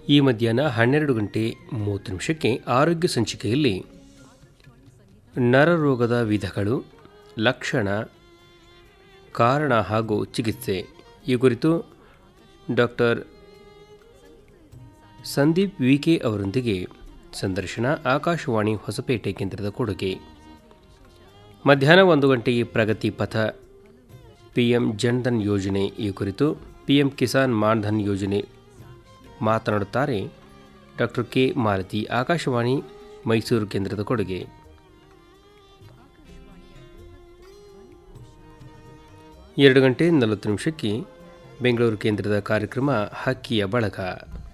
ಈ ಮಧ್ಯಾಹ್ನ ಹನ್ನೆರಡು ಗಂಟೆ ಮೂವತ್ತು ನಿಮಿಷಕ್ಕೆ ಆರೋಗ್ಯ ಸಂಚಿಕೆಯಲ್ಲಿ ನರರೋಗದ ವಿಧಗಳು ಲಕ್ಷಣ ಕಾರಣ ಹಾಗೂ ಚಿಕಿತ್ಸೆ ಈ ಕುರಿತು ಡಾಕ್ಟರ್ ಸಂದೀಪ್ ವಿಕೆ ಅವರೊಂದಿಗೆ ಸಂದರ್ಶನ ಆಕಾಶವಾಣಿ ಹೊಸಪೇಟೆ ಕೇಂದ್ರದ ಕೊಡುಗೆ ಮಧ್ಯಾಹ್ನ ಒಂದು ಗಂಟೆಗೆ ಪ್ರಗತಿ ಪಥ ಪಿಎಂ ಜನ್ಧನ್ ಯೋಜನೆ ಈ ಕುರಿತು ಪಿಎಂ ಕಿಸಾನ್ ಮಾನ್ಧನ್ ಯೋಜನೆ ಮಾತನಾಡುತ್ತಾರೆ ಡಾಕ್ಟರ್ ಕೆ ಮಾಲತಿ ಆಕಾಶವಾಣಿ ಮೈಸೂರು ಕೇಂದ್ರದ ಕೊಡುಗೆ ಎರಡು ಗಂಟೆ ನಲವತ್ತು ನಿಮಿಷಕ್ಕೆ ಬೆಂಗಳೂರು ಕೇಂದ್ರದ ಕಾರ್ಯಕ್ರಮ ಹಕ್ಕಿಯ ಬಳಗ